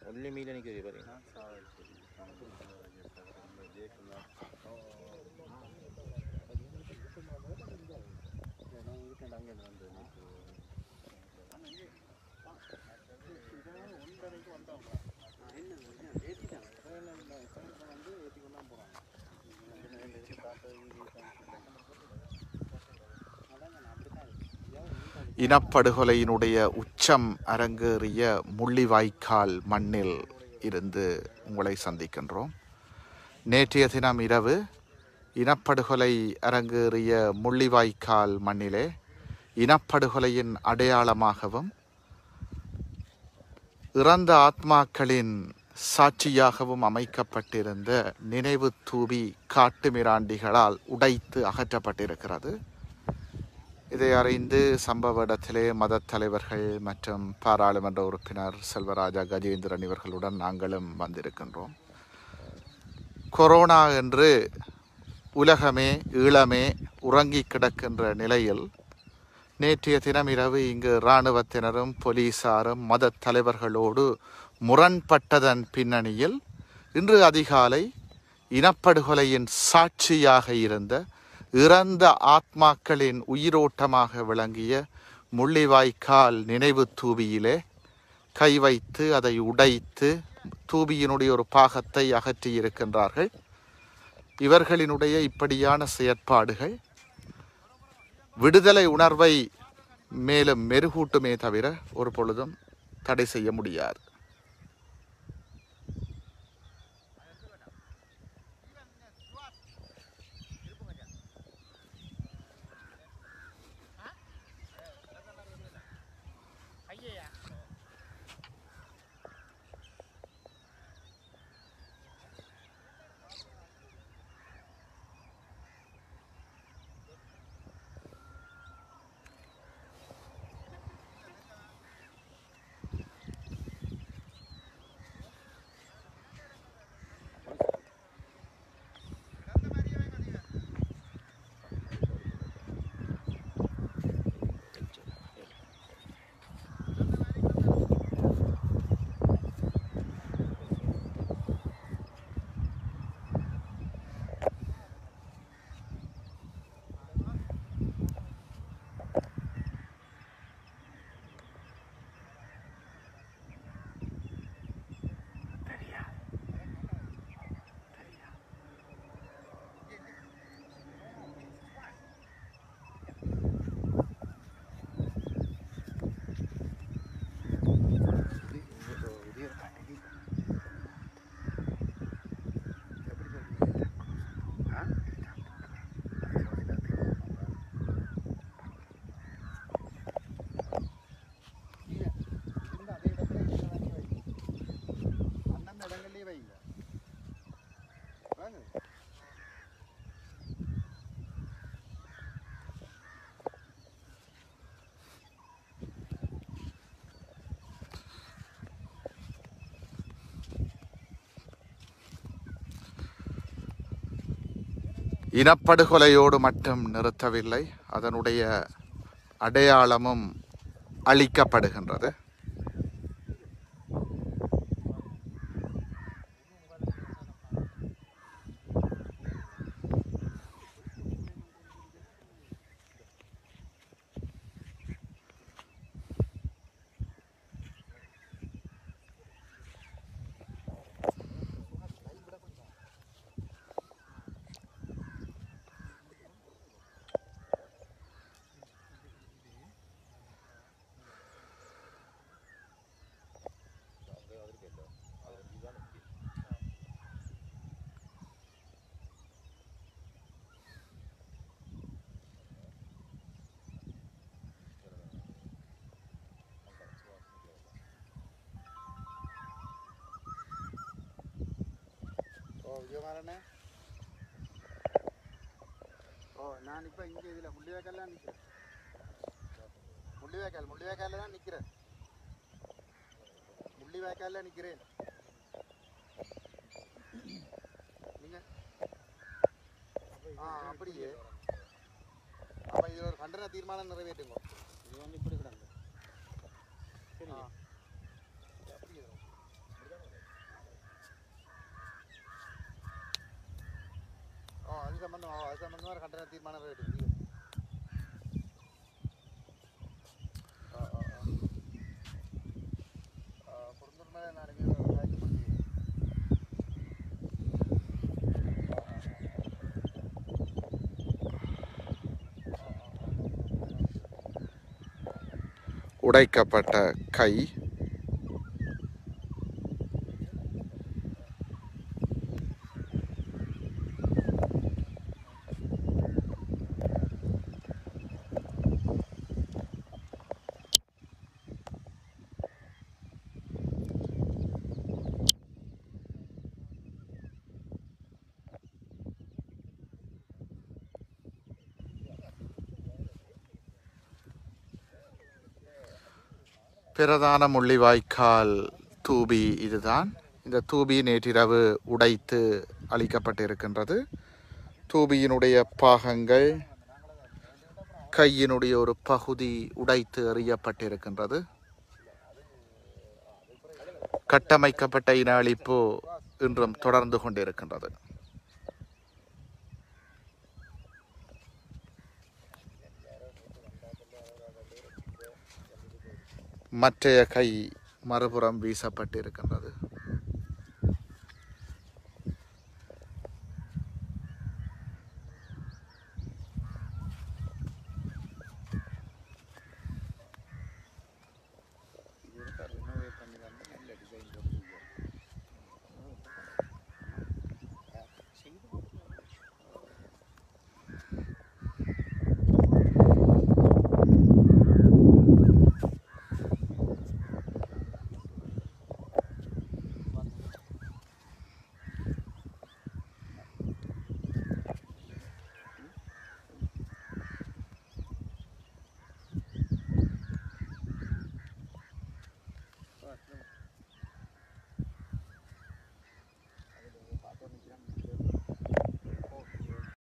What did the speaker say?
only மீல நிற்கிறது பாருங்க இனப்படுகொலையினுடைய உச்சம் அரங்கேறிய முள்ளிவாய்க்கால் மண்ணில் இருந்து உங்களை சந்திக்கின்றோம் நேற்றைய தினம் இரவு இனப்படுகொலை அரங்கேறிய முள்ளிவாய்க்கால் மண்ணிலே இனப்படுகொலையின் அடையாளமாகவும் இறந்த ஆத்மாக்களின் சாட்சியாகவும் அமைக்கப்பட்டிருந்த நினைவு தூவி காட்டு மிராண்டிகளால் உடைத்து அகற்றப்பட்டிருக்கிறது இதை அறிந்து சம்பவ இடத்திலே மதத் தலைவர்கள் மற்றும் பாராளுமன்ற உறுப்பினர் செல்வராஜா கஜேந்திரன் இவர்களுடன் நாங்களும் வந்திருக்கின்றோம் கொரோனா என்று உலகமே ஈழமே உறங்கிக் கிடக்கின்ற நிலையில் நேற்றைய தினம் இரவு இங்கு இராணுவத்தினரும் போலீசாரும் மதத் தலைவர்களோடு முரண்பட்டதன் பின்னணியில் இன்று அதிகாலை இனப்படுகொலையின் சாட்சியாக இருந்த இறந்த ஆத்மாக்களின் உயிரோட்டமாக விளங்கிய முள்ளிவாய்க்கால் நினைவு தூபியிலே கை வைத்து அதை உடைத்து தூபியினுடைய ஒரு பாகத்தை அகற்றி இருக்கின்றார்கள் இவர்களினுடைய இப்படியான செயற்பாடுகள் விடுதலை உணர்வை மேலும் மெருகூட்டுமே தவிர ஒரு பொழுதும் தடை செய்ய முடியாது இனப்படுகொலையோடு மட்டும் நிறுத்தவில்லை அதனுடைய அடையாளமும் அளிக்கப்படுகின்றது ஓ விஜயகுமாரண்ணே ஓ நான் இப்போ இங்கே இதில் முள்ளிவாய்க்கால் தான் நிற்கிறேன் முள்ளிவாய்க்கால் முள்ளிவாய்க்காலில் தான் நிற்கிறேன் முள்ளிவாய்க்காலில் நிற்கிறேன் நீங்கள் ஆ அப்படியே அப்போ இது ஒரு கண்டன தீர்மானம் நிறைவேற்றுங்க இது வந்து இப்படி கிடந்து சரி அப்படியே மாதிரி கட்டண தீர்மானம் எடுத்து குடும்பம் மேலே நாளைக்கு காய்ச்சி பண்ணி உடைக்கப்பட்ட கை பிரதான முள்ளிவாய்க்கால் தூபி இதுதான் இந்த தூபி நேற்றிரவு உடைத்து அளிக்கப்பட்டிருக்கின்றது தூபியினுடைய பாகங்கள் கையினுடைய ஒரு பகுதி உடைத்து எறியப்பட்டிருக்கின்றது கட்டமைக்கப்பட்ட இன அழிப்பு இன்றும் தொடர்ந்து கொண்டிருக்கின்றது மற்றைய கை மறுபுறம் வீசப்பட்டிருக்கின்றது